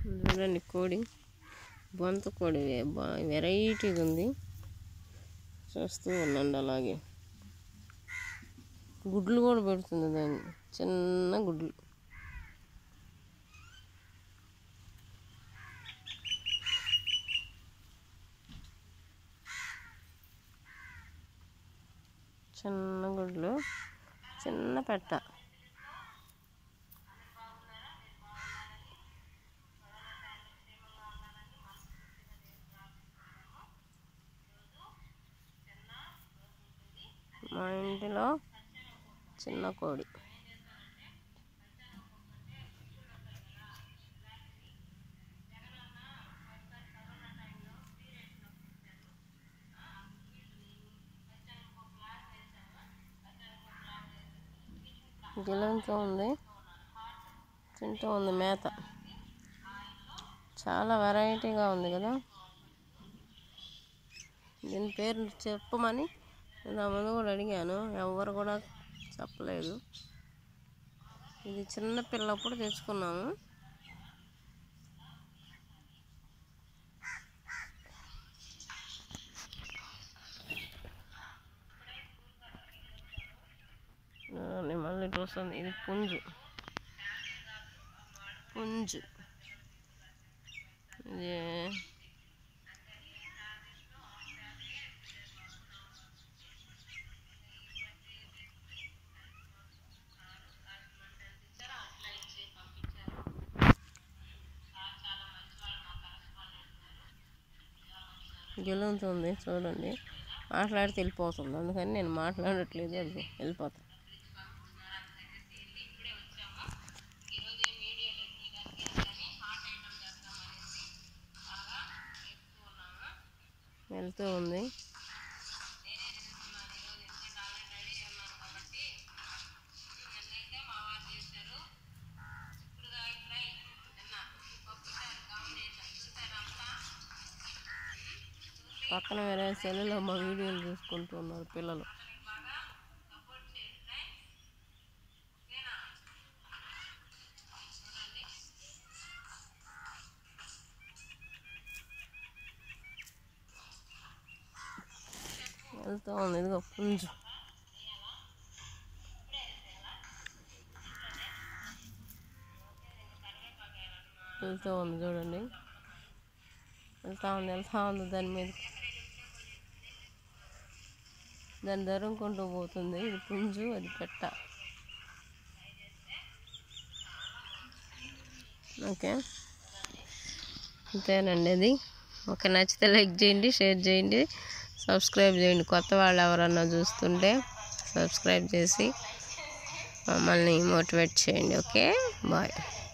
చూడండి కోడి బొంత కోడి వెరైటీగా ఉంది చూస్తూ ఉండండి అలాగే గుడ్లు కూడా పెడుతుంది దాన్ని చిన్న గుడ్లు చిన్న గుడ్లు చిన్న పెట్ట మా ఇంటిలో చిన్న కోడి గిలంతో ఉంది తింటూ ఉంది మేత చాలా వెరైటీగా ఉంది కదా దీని పేరు చెప్పమని నా ముందు కూడా అడిగాను ఎవరు కూడా చెప్పలేదు ఇది చిన్న పిల్లప్పుడు తెచ్చుకున్నాము చూడండి మళ్ళీ ఇటు వస్తుంది ఇది పుంజు పుంజు ఇది గెలుతుంది చూడండి మాట్లాడితే వెళ్ళిపోతుంది అందుకని నేను మాట్లాడట్లేదు అది వెళ్ళిపోతాను వెళ్తూ ఉంది పక్కన వేరే సెల్లులో మా వీడియోలు చూసుకుంటున్నారు పిల్లలు వెళ్తూ ఉంది ఇదిగో పుంజు వెళ్తూ ఉంది చూడండి వెళ్తా ఉంది వెళ్తా ఉంది దాని మీద దాన్ని ధరుముకుంటూ పోతుంది ఇది పుంజు అది పెట్ట ఓకే అంతేనండి అది ఓకే నచ్చితే లైక్ చేయండి షేర్ చేయండి సబ్స్క్రైబ్ చేయండి కొత్త వాళ్ళు ఎవరన్నా చూస్తుంటే సబ్స్క్రైబ్ చేసి మమ్మల్ని మోటివేట్ చేయండి ఓకే బాయ్